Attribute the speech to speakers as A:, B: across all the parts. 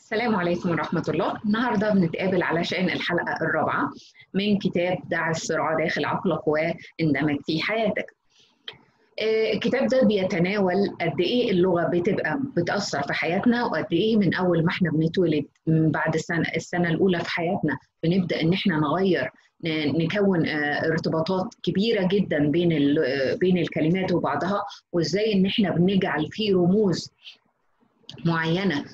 A: السلام عليكم ورحمة الله النهاردة بنتقابل علشان الحلقة الرابعة من كتاب دع الصراع داخل عقلك واندمج في حياتك الكتاب ده بيتناول قد ايه اللغه بتبقى بتاثر في حياتنا وقد ايه من اول ما احنا بنتولد من بعد السنه السنه الاولى في حياتنا بنبدا ان احنا نغير نكون ارتباطات كبيره جدا بين بين الكلمات وبعضها وازاي ان احنا بنجعل في رموز معينه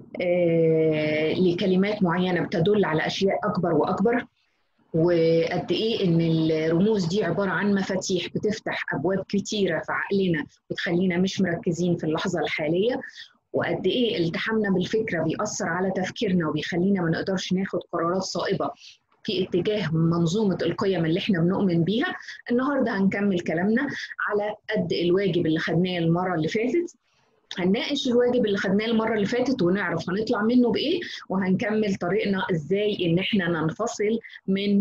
A: لكلمات معينه بتدل على اشياء اكبر واكبر وقد ايه ان الرموز دي عباره عن مفاتيح بتفتح ابواب كتيره في عقلنا وتخلينا مش مركزين في اللحظه الحاليه وقد ايه التحامنا بالفكره بيأثر على تفكيرنا وبيخلينا ما نقدرش ناخد قرارات صائبه في اتجاه منظومه القيم اللي احنا بنؤمن بيها النهارده هنكمل كلامنا على قد الواجب اللي خدناه المره اللي فاتت هنناقش الواجب اللي خدناه المره اللي فاتت ونعرف هنطلع منه بايه وهنكمل طريقنا ازاي ان احنا ننفصل من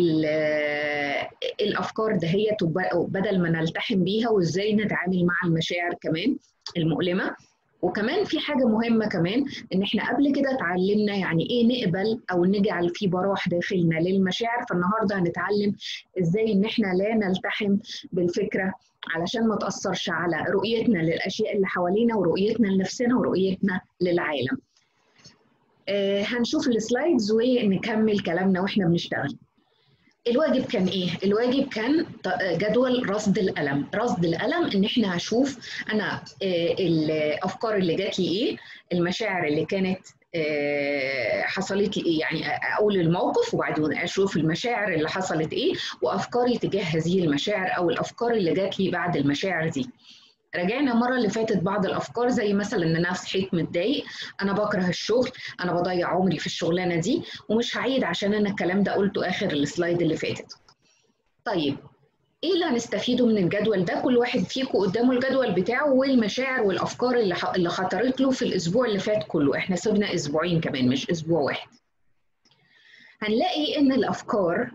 A: الافكار دهيت بدل ما نلتحم بيها وازاي نتعامل مع المشاعر كمان المؤلمه وكمان في حاجه مهمه كمان ان احنا قبل كده اتعلمنا يعني ايه نقبل او نجعل في براح داخلنا للمشاعر فالنهارده هنتعلم ازاي ان احنا لا نلتحم بالفكره علشان ما تاثرش على رؤيتنا للاشياء اللي حوالينا ورؤيتنا لنفسنا ورؤيتنا للعالم آه هنشوف السلايدز ونكمل كلامنا واحنا بنشتغل الواجب كان ايه؟ الواجب كان جدول رصد الالم، رصد الالم ان احنا هشوف انا الافكار اللي جات لي ايه؟ المشاعر اللي كانت حصلت لي ايه؟ يعني اقول الموقف وبعدين اشوف المشاعر اللي حصلت ايه وافكاري تجاه هذه المشاعر او الافكار اللي جات لي بعد المشاعر دي. راجعنا المره اللي فاتت بعض الافكار زي مثلا ان انا صحيت متضايق انا بكره الشغل انا بضيع عمري في الشغلانه دي ومش هعيد عشان انا الكلام ده قلته اخر السلايد اللي فاتت طيب ايه اللي هنستفيده من الجدول ده كل واحد فيكم قدامه الجدول بتاعه والمشاعر والافكار اللي اللي خطرت له في الاسبوع اللي فات كله احنا سيبنا اسبوعين كمان مش اسبوع واحد هنلاقي ان الافكار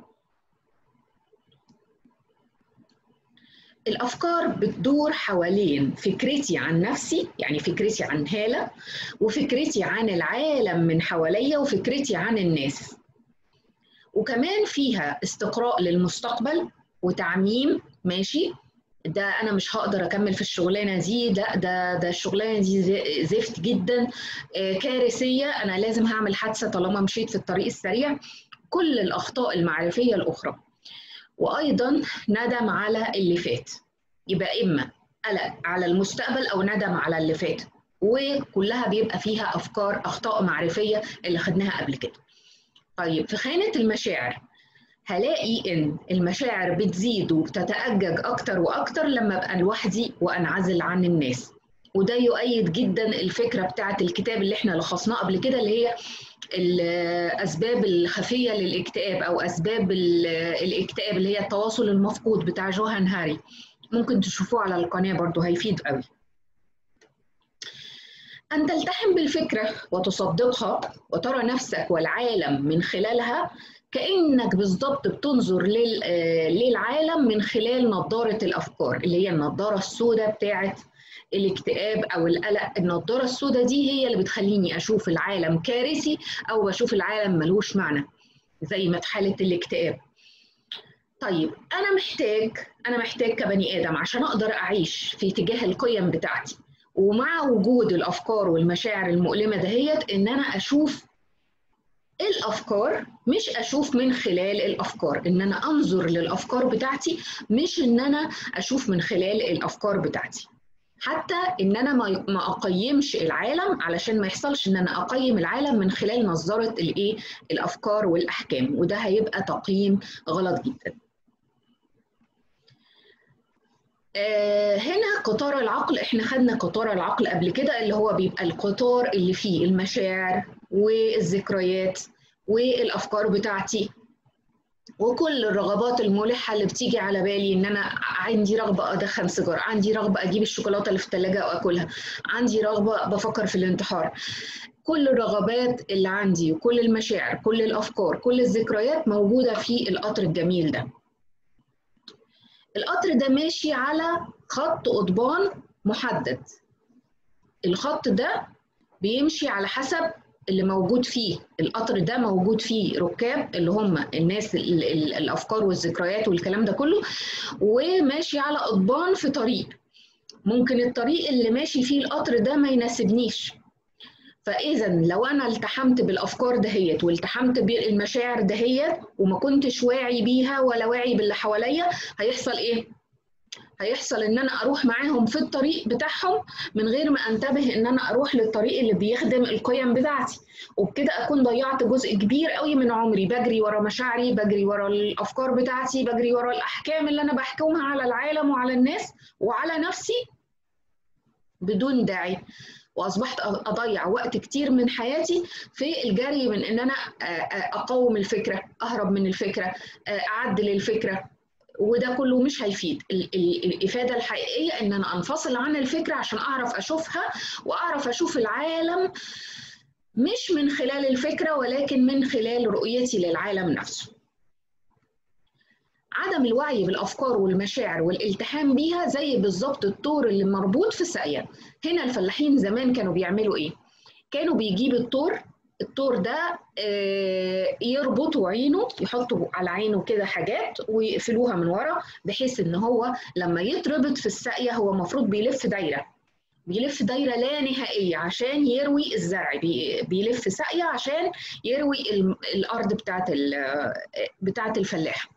A: الافكار بتدور حوالين فكرتي عن نفسي يعني فكرتي عن هاله وفكرتي عن العالم من حواليا وفكرتي عن الناس وكمان فيها استقراء للمستقبل وتعميم ماشي ده انا مش هقدر اكمل في الشغلانه دي ده ده ده الشغلانه دي زفت جدا كارثيه انا لازم هعمل حادثه طالما مشيت في الطريق السريع كل الاخطاء المعرفيه الاخرى وايضا ندم على اللي فات يبقى اما قلق على المستقبل او ندم على اللي فات وكلها بيبقى فيها افكار اخطاء معرفيه اللي خدناها قبل كده طيب في خانه المشاعر هلاقي ان المشاعر بتزيد وبتتأجج اكتر واكتر لما ابقى لوحدي وانعزل عن الناس وده يؤيد جدا الفكره بتاعه الكتاب اللي احنا لخصناه قبل كده اللي هي الاسباب الخفيه للاكتئاب او اسباب الاكتئاب اللي هي التواصل المفقود بتاع جوهان هاري ممكن تشوفوه على القناه برضو هيفيد قوي ان تلتحم بالفكره وتصدقها وترى نفسك والعالم من خلالها كانك بالظبط بتنظر للعالم من خلال نظاره الافكار اللي هي النظاره السوداء بتاعه الاكتئاب او القلق النضاره السوداء دي هي اللي بتخليني اشوف العالم كارثي او بشوف العالم ملوش معنى زي ما في حاله الاكتئاب طيب انا محتاج انا محتاج كبني ادم عشان اقدر اعيش في اتجاه القيم بتاعتي ومع وجود الافكار والمشاعر المؤلمه دهيت ان انا اشوف الافكار مش اشوف من خلال الافكار ان انا انظر للافكار بتاعتي مش ان انا اشوف من خلال الافكار بتاعتي حتى ان انا ما اقيمش العالم علشان ما يحصلش ان انا اقيم العالم من خلال نظاره الايه الافكار والاحكام وده هيبقى تقييم غلط جدا آه هنا قطار العقل احنا خدنا قطار العقل قبل كده اللي هو بيبقى القطار اللي فيه المشاعر والذكريات والافكار بتاعتي وكل الرغبات الملحه اللي بتيجي على بالي ان انا عندي رغبه ادخن سيجاره عندي رغبه اجيب الشوكولاته اللي في الثلاجه واكلها عندي رغبه بفكر في الانتحار كل الرغبات اللي عندي وكل المشاعر كل الافكار كل الذكريات موجوده في القطر الجميل ده القطر ده ماشي على خط قضبان محدد الخط ده بيمشي على حسب اللي موجود فيه القطر ده موجود فيه ركاب اللي هم الناس ال ال الافكار والذكريات والكلام ده كله وماشي على قضبان في طريق ممكن الطريق اللي ماشي فيه القطر ده ما يناسبنيش فاذا لو انا التحمت بالافكار دهيت والتحمت بالمشاعر دهيت وما كنتش واعي بيها ولا واعي باللي حواليا هيحصل ايه هيحصل ان انا اروح معاهم في الطريق بتاعهم من غير ما انتبه ان انا اروح للطريق اللي بيخدم القيم بتاعتي وبكده اكون ضيعت جزء كبير قوي من عمري بجري ورا مشاعري بجري ورا الافكار بتاعتي بجري ورا الاحكام اللي انا بحكمها على العالم وعلى الناس وعلى نفسي بدون داعي واصبحت اضيع وقت كتير من حياتي في الجري من ان انا اقاوم الفكره اهرب من الفكره اعدل الفكره وده كله مش هيفيد الافاده الحقيقيه ان انا انفصل عن الفكره عشان اعرف اشوفها واعرف اشوف العالم مش من خلال الفكره ولكن من خلال رؤيتي للعالم نفسه عدم الوعي بالافكار والمشاعر والالتحام بيها زي بالظبط الطور اللي مربوط في الساقيه هنا الفلاحين زمان كانوا بيعملوا ايه كانوا بيجيب الطور الطور ده يربطوا عينه يحطوا على عينه كده حاجات ويقفلوها من ورا بحيث ان هو لما يتربط في الساقيه هو المفروض بيلف دايره بيلف دايره لا نهائيه عشان يروي الزرع بيلف ساقيه عشان يروي الارض بتاعت بتاعت الفلاح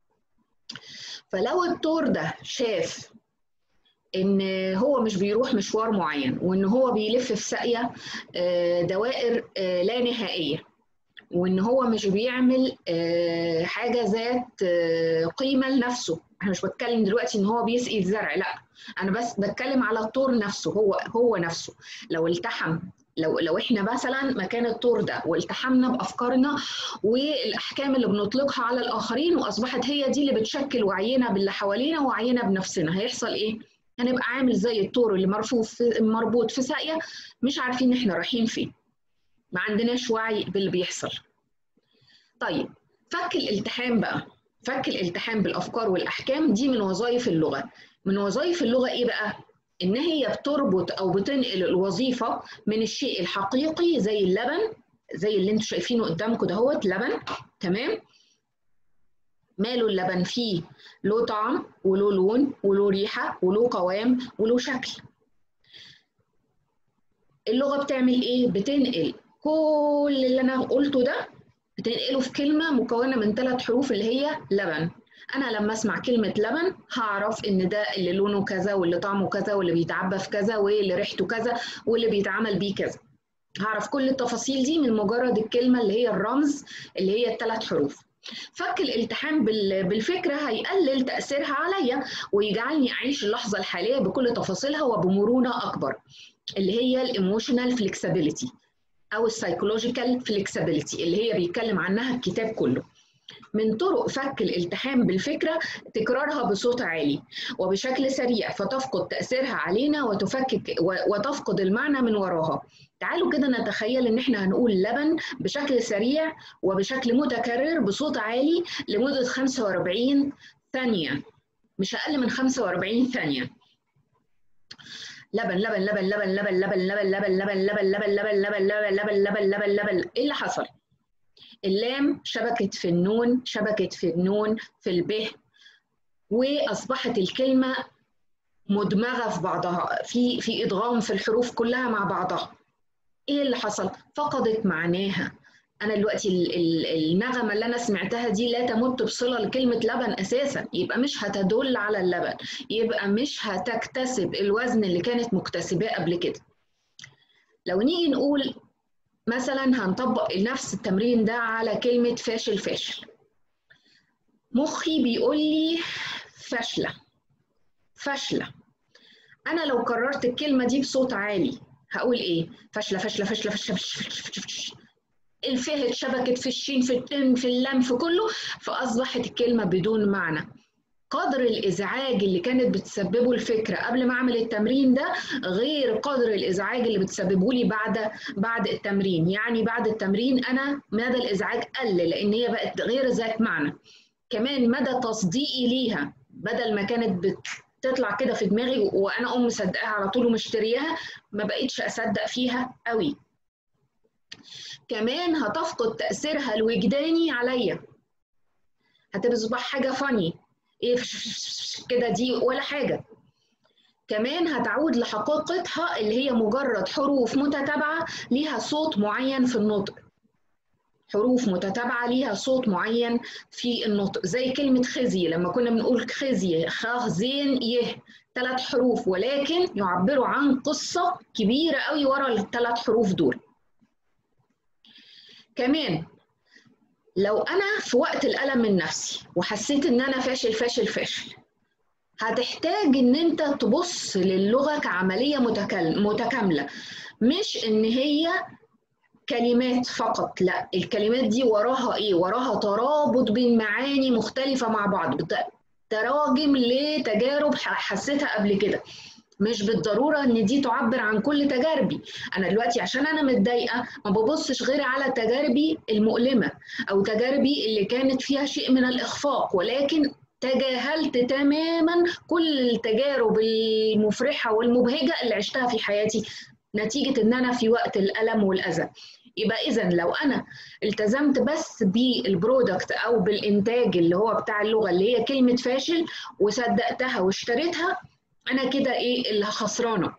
A: فلو الطور ده شاف ان هو مش بيروح مشوار معين وان هو بيلف في ساقيه دوائر لا نهائيه وان هو مش بيعمل حاجه ذات قيمه لنفسه انا مش بتكلم دلوقتي ان هو بيسقي الزرع لا انا بس بتكلم على الطور نفسه هو هو نفسه لو التحم لو لو احنا مثلا مكان الطور ده والتحمنا بافكارنا والاحكام اللي بنطلقها على الاخرين واصبحت هي دي اللي بتشكل وعينا باللي حوالينا وعينا بنفسنا هيحصل ايه؟ هنبقى عامل زي الطور اللي مرفوع في مربوط في ساقيه مش عارفين احنا رايحين فين ما عندناش وعي باللي بيحصل طيب فك الالتحام بقى فك الالتحام بالافكار والاحكام دي من وظائف اللغه من وظائف اللغه ايه بقى ان هي بتربط او بتنقل الوظيفه من الشيء الحقيقي زي اللبن زي اللي انتم شايفينه قدامكم دهوت لبن تمام ماله اللبن فيه له طعم وله لون وله ريحه وله قوام وله شكل اللغه بتعمل ايه بتنقل كل اللي انا قلته ده بتنقله في كلمه مكونه من ثلاث حروف اللي هي لبن انا لما اسمع كلمه لبن هعرف ان ده اللي لونه كذا واللي طعمه كذا واللي بيتعبى في كذا واللي ريحته كذا واللي بيتعمل بيه كذا هعرف كل التفاصيل دي من مجرد الكلمه اللي هي الرمز اللي هي الثلاث حروف فك الالتحام بالفكره هيقلل تاثيرها عليا ويجعلني اعيش اللحظه الحاليه بكل تفاصيلها وبمرونه اكبر اللي هي الايموشنال فليكسبيليتي او السايكولوجيكال فليكسبيليتي اللي هي بيتكلم عنها الكتاب كله من طرق فك الالتحام بالفكرة تكرارها بصوت عالي وبشكل سريع فتفقد تأثيرها علينا وتفكك وتفقد المعنى من وراها تعالوا كده نتخيل ان احنا هنقول لبن بشكل سريع وبشكل متكرر بصوت عالي لمدة 45 ثانية مش أقل من 45 ثانية لبن لبن لبن لبن لبن لبن لبن لبن لبن لبن لبن لبن لبن لبن لبن لبن لبن لبن ايه اللي حصل؟ اللام شبكت في النون شبكت في النون في الب واصبحت الكلمه مدمغه في بعضها في في ادغام في الحروف كلها مع بعضها ايه اللي حصل فقدت معناها انا دلوقتي النغمه اللي انا سمعتها دي لا تمت بصله لكلمه لبن اساسا يبقى مش هتدل على اللبن يبقى مش هتكتسب الوزن اللي كانت مكتسباه قبل كده لو نيجي نقول مثلا هنطبق نفس التمرين ده على كلمة فاشل فاشل مخي بيقول لي فاشلة فاشلة أنا لو كررت الكلمة دي بصوت عالي هقول إيه؟ فاشلة فاشلة فاشلة فاشلة فاشلة الفه اتشبكت في الشين في التم في اللام في كله فأصبحت الكلمة بدون معنى قدر الازعاج اللي كانت بتسببه الفكره قبل ما اعمل التمرين ده غير قدر الازعاج اللي بتسببه لي بعد بعد التمرين يعني بعد التمرين انا مدى الازعاج قل لان هي بقت غير ذات معنى كمان مدى تصديقي ليها بدل ما كانت بتطلع كده في دماغي وانا اقوم مصدقاها على طول ومشترياها ما بقتش اصدق فيها قوي كمان هتفقد تأثيرها الوجداني عليا هتصبح حاجة فاني ايه كده دي ولا حاجة كمان هتعود لحقيقتها اللي هي مجرد حروف متتابعة ليها صوت معين في النطق حروف متتابعة ليها صوت معين في النطق زي كلمة خزي لما كنا بنقول خزي خ زين يه ثلاث حروف ولكن يعبروا عن قصة كبيرة قوي ورا الثلاث حروف دول كمان لو أنا في وقت الألم من نفسي وحسيت إن أنا فاشل فاشل فاشل هتحتاج إن أنت تبص للغة كعملية متكاملة مش إن هي كلمات فقط لا الكلمات دي وراها ايه وراها ترابط بين معاني مختلفه مع بعض تراجم لتجارب حسيتها قبل كده مش بالضروره ان دي تعبر عن كل تجاربي انا دلوقتي عشان انا متضايقه ما ببصش غير على تجاربي المؤلمه او تجاربي اللي كانت فيها شيء من الاخفاق ولكن تجاهلت تماما كل التجارب المفرحه والمبهجه اللي عشتها في حياتي نتيجه ان انا في وقت الالم والاذى يبقى اذا لو انا التزمت بس بالبرودكت او بالانتاج اللي هو بتاع اللغه اللي هي كلمه فاشل وصدقتها واشتريتها انا كده ايه اللي خسرانه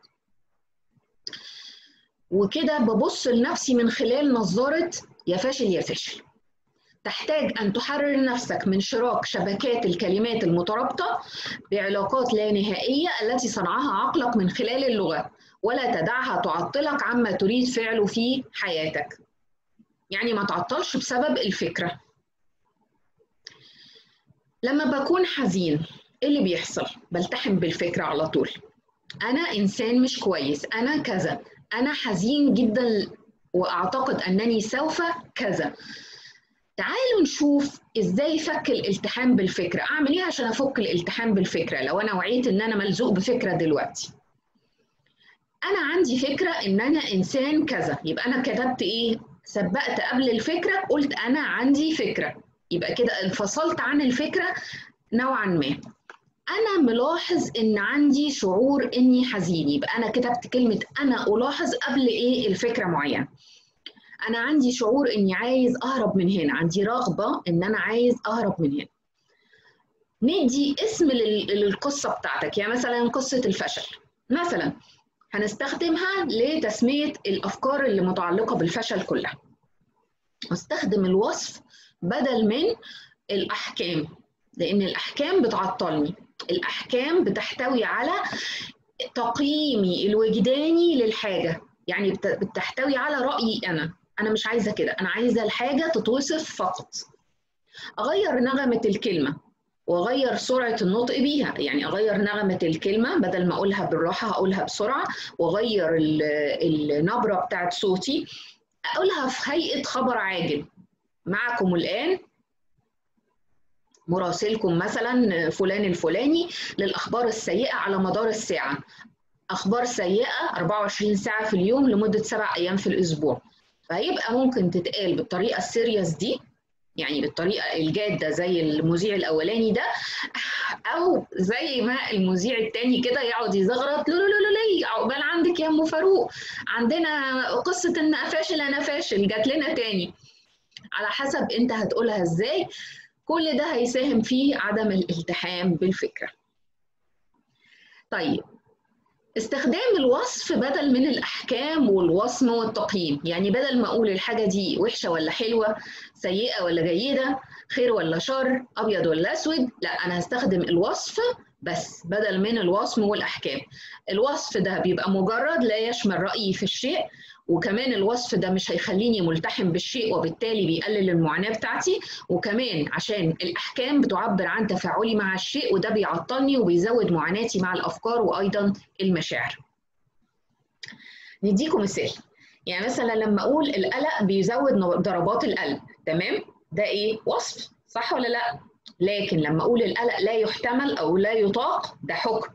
A: وكده ببص لنفسي من خلال نظاره يا فاشل يا فاشل تحتاج أن تحرر نفسك من شراك شبكات الكلمات المترابطة بعلاقات لا نهائية التي صنعها عقلك من خلال اللغة ولا تدعها تعطلك عما تريد فعله في حياتك يعني ما تعطلش بسبب الفكرة لما بكون حزين ايه اللي بيحصل بلتحم بالفكرة على طول انا انسان مش كويس انا كذا انا حزين جدا واعتقد انني سوف كذا تعالوا نشوف ازاي فك الالتحام بالفكره اعمل ايه عشان افك الالتحام بالفكره لو انا وعيت ان انا ملزوق بفكره دلوقتي انا عندي فكره ان انا انسان كذا يبقى انا كتبت ايه سبقت قبل الفكره قلت انا عندي فكره يبقى كده انفصلت عن الفكره نوعا ما انا ملاحظ ان عندي شعور اني حزين يبقى انا كتبت كلمه انا الاحظ قبل ايه الفكره معينه انا عندي شعور اني عايز اهرب من هنا عندي رغبه ان انا عايز اهرب من هنا ندي اسم للقصه بتاعتك يعني مثلا قصه الفشل مثلا هنستخدمها لتسميه الافكار اللي متعلقه بالفشل كلها استخدم الوصف بدل من الاحكام لان الاحكام بتعطلني الاحكام بتحتوي على تقييمي الوجداني للحاجه يعني بتحتوي على رايي انا انا مش عايزه كده انا عايزه الحاجه تتوصف فقط اغير نغمه الكلمه واغير سرعه النطق بيها يعني اغير نغمه الكلمه بدل ما اقولها بالراحه هقولها بسرعه واغير النبره بتاعت صوتي اقولها في هيئه خبر عاجل معكم الان مراسلكم مثلا فلان الفلاني للاخبار السيئه على مدار الساعه اخبار سيئه 24 ساعه في اليوم لمده سبع ايام في الاسبوع فهيبقى ممكن تتقال بالطريقه السيريس دي يعني بالطريقه الجاده زي المذيع الاولاني ده او زي ما المذيع التاني كده يقعد يزغرط لو لو لو لي عقبال عندك يا ام فاروق عندنا قصه ان فاشل انا فاشل جات لنا تاني على حسب انت هتقولها ازاي كل ده هيساهم في عدم الالتحام بالفكره طيب استخدام الوصف بدل من الاحكام والوصم والتقييم يعني بدل ما اقول الحاجه دي وحشه ولا حلوه سيئه ولا جيده خير ولا شر ابيض ولا اسود لا انا هستخدم الوصف بس بدل من الوصم والاحكام الوصف ده بيبقى مجرد لا يشمل رايي في الشيء وكمان الوصف ده مش هيخليني ملتحم بالشيء وبالتالي بيقلل المعاناه بتاعتي وكمان عشان الاحكام بتعبر عن تفاعلي مع الشيء وده بيعطلني وبيزود معاناتي مع الافكار وايضا المشاعر نديكم مثال يعني مثلا لما اقول القلق بيزود ضربات القلب تمام ده ايه وصف صح ولا لا لكن لما اقول القلق لا يحتمل او لا يطاق ده حكم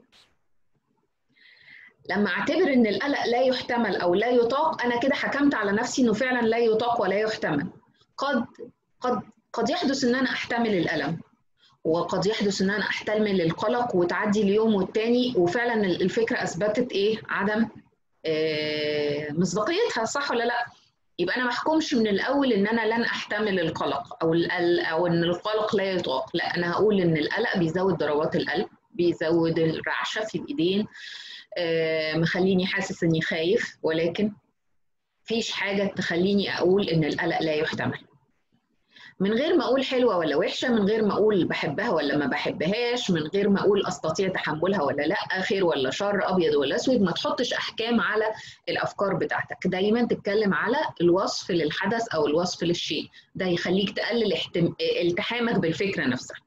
A: لما اعتبر ان القلق لا يحتمل او لا يطاق انا كده حكمت على نفسي انه فعلا لا يطاق ولا يحتمل قد قد قد يحدث ان انا احتمل الالم وقد يحدث ان انا احتمل القلق وتعدي اليوم والتاني وفعلا الفكره اثبتت ايه عدم آه مصداقيتها صح ولا لا يبقى انا ما احكمش من الاول ان انا لن احتمل القلق او او ان القلق لا يطاق لا انا هقول ان القلق بيزود ضربات القلب بيزود الرعشه في الايدين آه مخليني حاسس اني خايف ولكن مفيش حاجه تخليني اقول ان القلق لا يحتمل من غير ما اقول حلوه ولا وحشه من غير ما اقول بحبها ولا ما بحبهاش من غير ما اقول استطيع تحملها ولا لا خير ولا شر ابيض ولا اسود ما تحطش احكام على الافكار بتاعتك دايما تتكلم على الوصف للحدث او الوصف للشيء ده يخليك تقلل احتم... التحامك بالفكره نفسها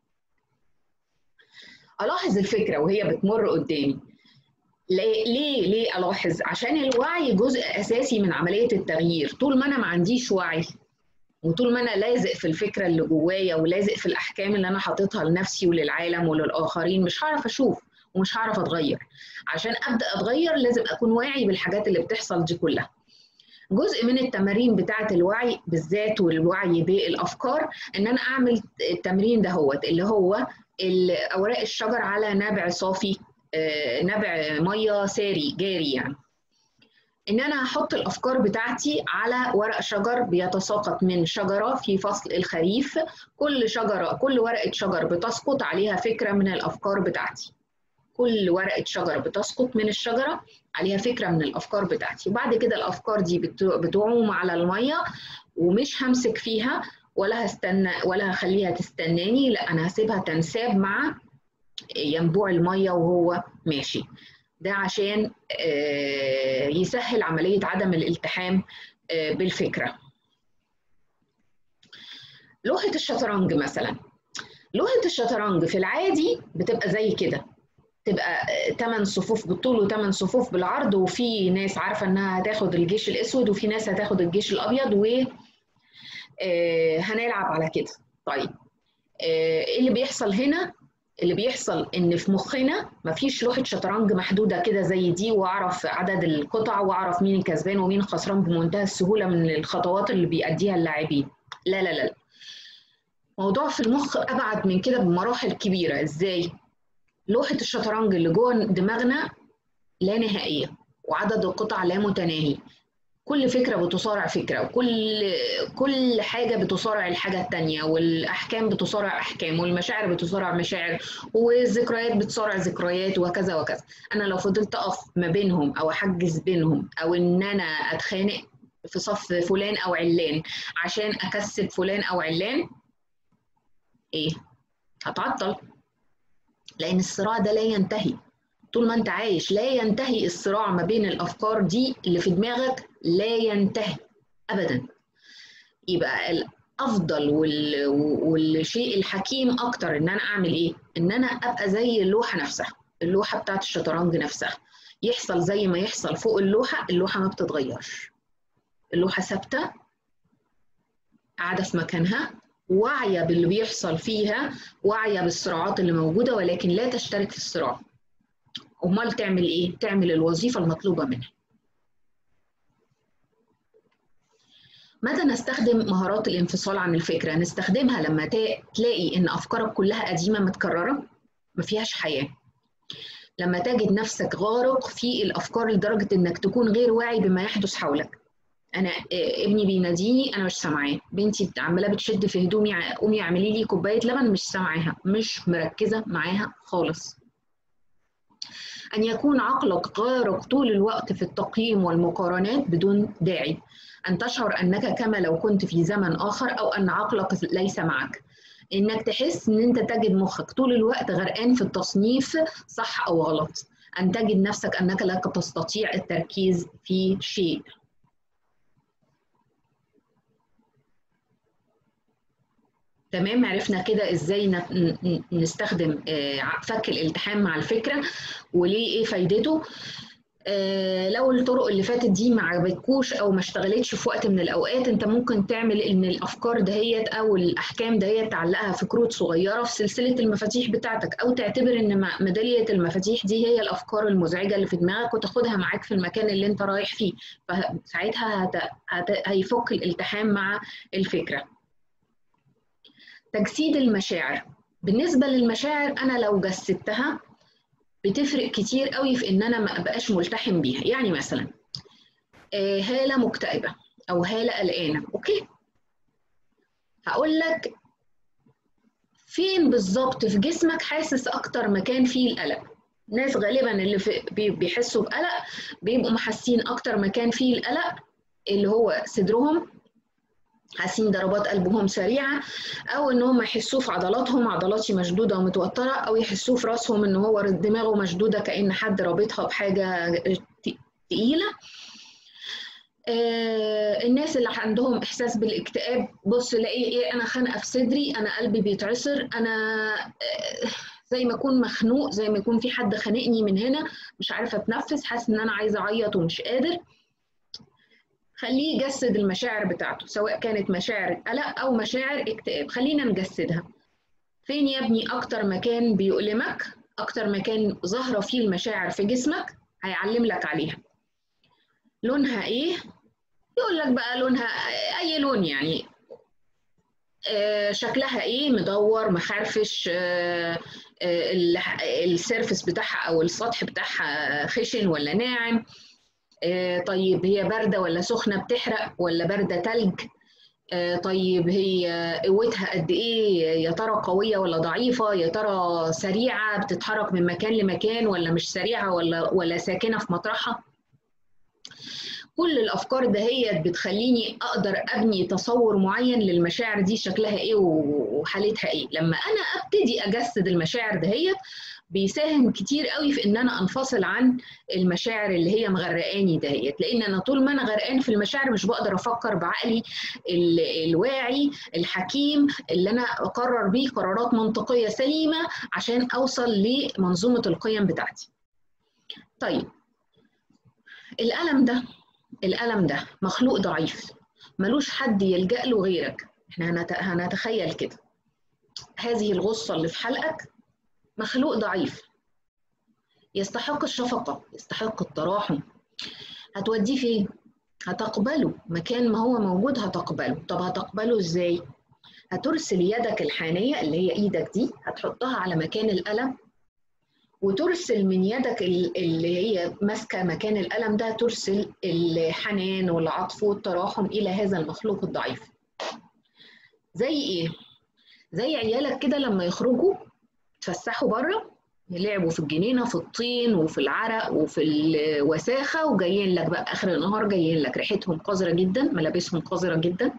A: الاحظ الفكره وهي بتمر قدامي ليه ليه ليه الاحظ عشان الوعي جزء اساسي من عمليه التغيير طول ما انا ما عنديش وعي وطول ما انا لازق في الفكره اللي جوايا ولازق في الاحكام اللي انا حاططها لنفسي وللعالم وللاخرين مش هعرف اشوف ومش هعرف اتغير عشان ابدا اتغير لازم اكون واعي بالحاجات اللي بتحصل دي كلها جزء من التمارين بتاعه الوعي بالذات والوعي بالافكار ان انا اعمل التمرين ده هو اللي هو اوراق الشجر على نبع صافي نبع ميه ساري جاري يعني ان انا احط الافكار بتاعتي على ورق شجر بيتساقط من شجره في فصل الخريف كل شجره كل ورقه شجر بتسقط عليها فكره من الافكار بتاعتي كل ورقه شجر بتسقط من الشجره عليها فكره من الافكار بتاعتي وبعد كده الافكار دي بتعوم على الميه ومش همسك فيها ولا هستنى ولا هخليها تستناني لا انا هسيبها تنساب مع ينبوع الميه وهو ماشي ده عشان يسهل عملية عدم الالتحام بالفكرة لوحة الشطرنج مثلا لوحة الشطرنج في العادي بتبقى زي كده تبقى 8 صفوف بالطول و8 صفوف بالعرض وفي ناس عارفة انها هتاخد الجيش الاسود وفي ناس هتاخد الجيش الابيض و هنلعب على كده طيب ايه اللي بيحصل هنا اللي بيحصل ان في مخنا مفيش لوحه شطرنج محدوده كده زي دي واعرف عدد القطع واعرف مين الكسبان ومين الخسران بمنتهى السهوله من الخطوات اللي بيأديها اللاعبين لا لا لا موضوع في المخ ابعد من كده بمراحل كبيره ازاي لوحه الشطرنج اللي جوه دماغنا لا نهائيه وعدد القطع لا متناهي كل فكره بتصارع فكره وكل كل حاجه بتصارع الحاجه الثانيه والاحكام بتصارع احكام والمشاعر بتصارع مشاعر والذكريات بتصارع ذكريات وكذا وكذا انا لو فضلت اقف ما بينهم او احجز بينهم او ان انا اتخانق في صف فلان او علان عشان اكسب فلان او علان ايه هتعطل لان الصراع ده لا ينتهي طول ما انت عايش لا ينتهي الصراع ما بين الافكار دي اللي في دماغك لا ينتهي ابدا يبقى الافضل وال... والشيء الحكيم اكتر ان انا اعمل ايه ان انا ابقى زي اللوحه نفسها اللوحه بتاعت الشطرنج نفسها يحصل زي ما يحصل فوق اللوحه اللوحه ما بتتغيرش اللوحه ثابته قاعده في مكانها واعيه باللي بيحصل فيها واعيه بالصراعات اللي موجوده ولكن لا تشترك في الصراع امال تعمل ايه تعمل الوظيفه المطلوبه منها متى نستخدم مهارات الانفصال عن الفكره نستخدمها لما تلاقي ان افكارك كلها قديمه متكرره ما فيهاش حياه لما تجد نفسك غارق في الافكار لدرجه انك تكون غير واعي بما يحدث حولك انا ابني بيناديني انا مش سامعاه بنتي عماله بتشد في هدومي قومي اعملي لي كوبايه لبن مش سامعاها مش مركزه معاها خالص أن يكون عقلك غارق طول الوقت في التقييم والمقارنات بدون داعي أن تشعر أنك كما لو كنت في زمن آخر أو أن عقلك ليس معك إنك تحس إن أنت تجد مخك طول الوقت غرقان في التصنيف صح أو غلط أن تجد نفسك أنك لا تستطيع التركيز في شيء تمام عرفنا كده ازاي نستخدم فك الالتحام مع الفكره وليه ايه فايدته لو الطرق اللي فاتت دي ما عجبتكوش او ما اشتغلتش في وقت من الاوقات انت ممكن تعمل ان الافكار دهيت او الاحكام دهيت تعلقها في كروت صغيره في سلسله المفاتيح بتاعتك او تعتبر ان ميداليه المفاتيح دي هي الافكار المزعجه اللي في دماغك وتاخدها معاك في المكان اللي انت رايح فيه فساعتها هت... هت... هيفك الالتحام مع الفكره تجسيد المشاعر بالنسبه للمشاعر انا لو جسدتها بتفرق كتير قوي في ان انا ما ابقاش ملتحم بيها يعني مثلا هاله مكتئبه او هاله قلقانه اوكي هقول لك فين بالظبط في جسمك حاسس اكتر مكان فيه القلق الناس غالبا اللي في بيحسوا بقلق بيبقوا محسين اكتر مكان فيه القلق اللي هو صدرهم حاسين ضربات قلبهم سريعه او ان هم يحسوه في عضلاتهم عضلاتي مشدوده ومتوتره او يحسوه في راسهم ان هو دماغه مشدوده كان حد رابطها بحاجه تقيله آه الناس اللي عندهم احساس بالاكتئاب بص لاقي ايه انا خانقه في صدري انا قلبي بيتعصر انا آه زي ما اكون مخنوق زي ما يكون في حد خانقني من هنا مش عارفه اتنفس حاسس ان انا عايزه اعيط ومش قادر خليه يجسد المشاعر بتاعته سواء كانت مشاعر قلق او مشاعر اكتئاب خلينا نجسدها فين يا ابني اكتر مكان بيؤلمك اكتر مكان ظاهره فيه المشاعر في جسمك هيعلم لك عليها لونها ايه يقول لك بقى لونها اي لون يعني آه شكلها ايه مدور مخرفش آه آه السيرفس بتاعها او السطح بتاعها خشن ولا ناعم طيب هي باردة ولا سخنة بتحرق ولا باردة تلج طيب هي قوتها قد ايه يا ترى قوية ولا ضعيفة يا ترى سريعة بتتحرك من مكان لمكان ولا مش سريعة ولا ولا ساكنة في مطرحها كل الافكار دهيت بتخليني اقدر ابني تصور معين للمشاعر دي شكلها ايه وحالتها ايه لما انا ابتدي اجسد المشاعر دهيت بيساهم كتير قوي في ان انا انفصل عن المشاعر اللي هي مغرقاني دهيت لان انا طول ما انا غرقان في المشاعر مش بقدر افكر بعقلي الواعي الحكيم اللي انا اقرر بيه قرارات منطقيه سليمه عشان اوصل لمنظومه القيم بتاعتي طيب الالم ده الالم ده مخلوق ضعيف ملوش حد يلجا له غيرك احنا هنتخيل كده هذه الغصه اللي في حلقك مخلوق ضعيف يستحق الشفقة يستحق التراحم هتوديه فين؟ هتقبله مكان ما هو موجود هتقبله طب هتقبله ازاي؟ هترسل يدك الحانية اللي هي ايدك دي هتحطها على مكان الألم وترسل من يدك اللي هي ماسكة مكان الألم ده ترسل الحنان والعطف والتراحم إلى هذا المخلوق الضعيف زي إيه؟ زي عيالك كده لما يخرجوا يتفسحوا بره يلعبوا في الجنينه في الطين وفي العرق وفي الوساخه وجايين لك بقى اخر النهار جايين لك ريحتهم قذره جدا ملابسهم قذره جدا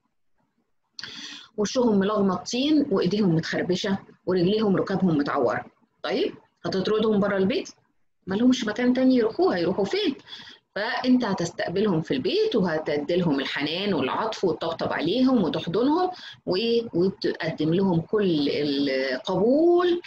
A: وشهم ملغمه طين وايديهم متخربشه ورجليهم ركابهم متعوره طيب هتطردهم بره البيت ما لهمش مكان تاني يروحوه هيروحوا فين فانت هتستقبلهم في البيت وهتديلهم الحنان والعطف وتطبطب عليهم وتحضنهم وتقدم لهم كل القبول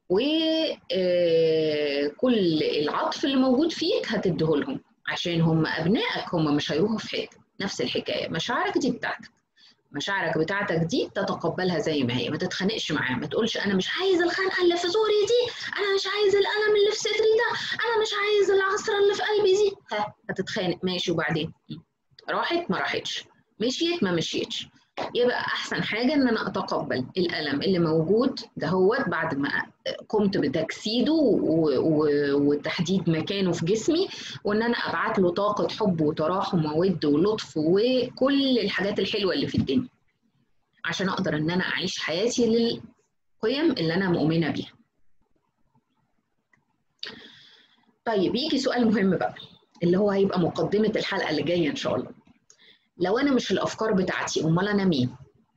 A: وكل العطف اللي موجود فيك هتديهولهم عشان هم ابنائك هم مش هيروحوا في حته نفس الحكايه مشاعرك دي بتاعتك مشاعرك بتاعتك دي تتقبلها زي ما هي ما تتخانقش معاها ما تقولش انا مش عايز الخنقه اللي في زوري دي انا مش عايز الالم اللي في صدري ده انا مش عايز العصره اللي في قلبي دي ها هتتخانق ماشي وبعدين راحت ما راحتش مشيت ما مشيتش يبقى احسن حاجه ان انا اتقبل الالم اللي موجود ده هو بعد ما قمت بتجسيده وتحديد مكانه في جسمي وان انا ابعت له طاقه حب وتراحم وود ولطف وكل الحاجات الحلوه اللي في الدنيا عشان اقدر ان انا اعيش حياتي للقيم اللي انا مؤمنه بيها طيب يجي سؤال مهم بقى اللي هو هيبقى مقدمه الحلقه اللي جايه ان شاء الله لو انا مش الافكار بتاعتي امال انا مين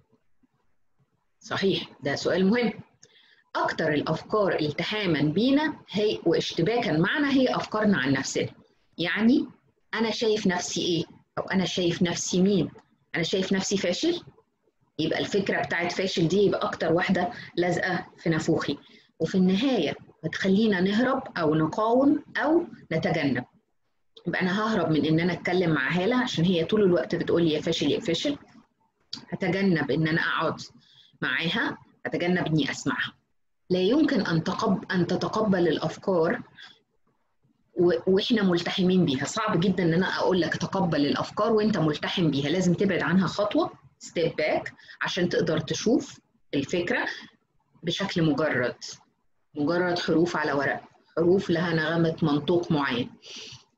A: صحيح ده سؤال مهم اكتر الافكار التحاما بينا هي واشتباكا معنا هي افكارنا عن نفسنا يعني انا شايف نفسي ايه او انا شايف نفسي مين انا شايف نفسي فاشل يبقى الفكره بتاعت فاشل دي يبقى اكتر واحده لازقه في نافوخي وفي النهايه هتخلينا نهرب او نقاوم او نتجنب يبقى انا ههرب من ان انا اتكلم مع هاله عشان هي طول الوقت بتقول لي يا فاشل يا فاشل هتجنب ان انا اقعد معاها اتجنب اني اسمعها لا يمكن ان تقب ان تتقبل الافكار واحنا ملتحمين بيها صعب جدا ان انا اقول لك تقبل الافكار وانت ملتحم بيها لازم تبعد عنها خطوه ستيب باك عشان تقدر تشوف الفكره بشكل مجرد مجرد حروف على ورق حروف لها نغمه منطوق معين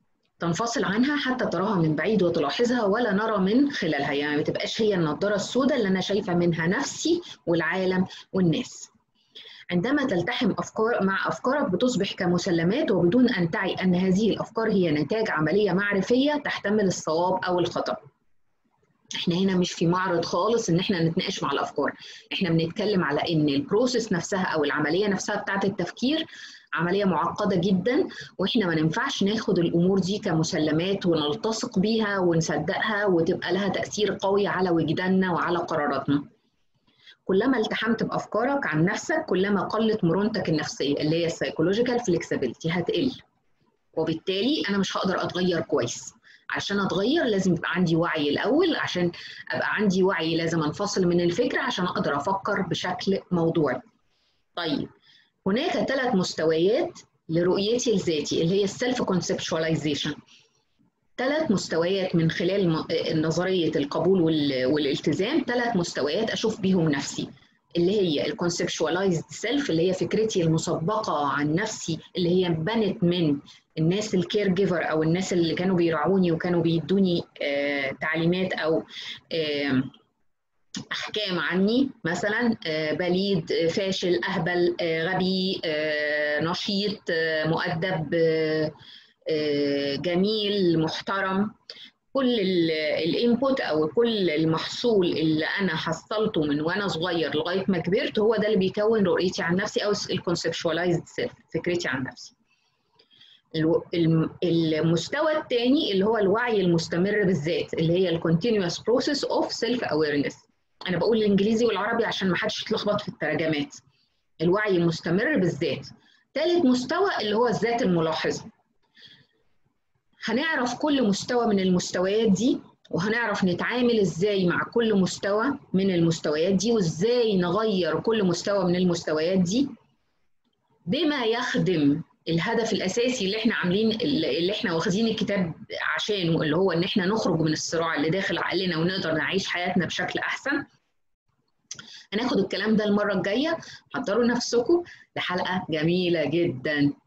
A: تنفصل عنها حتى تراها من بعيد وتلاحظها ولا نرى من خلالها يعني ما تبقاش هي النضاره السوداء اللي انا شايفه منها نفسي والعالم والناس عندما تلتحم أفكار مع أفكارك بتصبح كمسلمات وبدون أن تعي أن هذه الأفكار هي نتاج عملية معرفية تحتمل الصواب أو الخطأ احنا هنا مش في معرض خالص ان احنا نتناقش مع الافكار احنا بنتكلم على ان البروسيس نفسها او العمليه نفسها بتاعه التفكير عمليه معقده جدا واحنا ما ينفعش ناخد الامور دي كمسلمات ونلتصق بيها ونصدقها وتبقى لها تاثير قوي على وجداننا وعلى قراراتنا كلما التحمت بافكارك عن نفسك كلما قلت مرونتك النفسيه اللي هي السايكولوجيكال فليكسبيليتي هتقل وبالتالي انا مش هقدر اتغير كويس عشان اتغير لازم يبقى عندي وعي الاول عشان ابقى عندي وعي لازم انفصل من الفكره عشان اقدر افكر بشكل موضوعي طيب هناك ثلاث مستويات لرؤيتي لذاتي اللي هي السيلف كونسبشواليزيشن ثلاث مستويات من خلال نظريه القبول والالتزام ثلاث مستويات اشوف بيهم نفسي اللي هي الكونسبشواليزد سيلف اللي هي فكرتي المسبقه عن نفسي اللي هي بنت من الناس الكير جيفر او الناس اللي كانوا بيرعوني وكانوا بيدوني آه تعليمات او آه احكام عني مثلا آه بليد فاشل اهبل غبي نشيط مؤدب جميل محترم كل الانبوت او كل المحصول اللي انا حصلته من وانا صغير لغايه ما كبرت هو ده اللي بيكون رؤيتي عن نفسي او الكونسبشواليزد سيلف فكرتي عن نفسي المستوى الثاني اللي هو الوعي المستمر بالذات اللي هي الكونتينوس بروسيس اوف سيلف اويرنس انا بقول الانجليزي والعربي عشان ما حدش يتلخبط في الترجمات الوعي المستمر بالذات ثالث مستوى اللي هو الذات الملاحظه هنعرف كل مستوى من المستويات دي وهنعرف نتعامل ازاي مع كل مستوى من المستويات دي وازاي نغير كل مستوى من المستويات دي بما يخدم الهدف الاساسي اللي احنا عاملين اللي احنا واخدين الكتاب عشانه اللي هو ان احنا نخرج من الصراع اللي داخل عقلنا ونقدر نعيش حياتنا بشكل احسن هناخد الكلام ده المره الجايه حضروا نفسكم لحلقه جميله جدا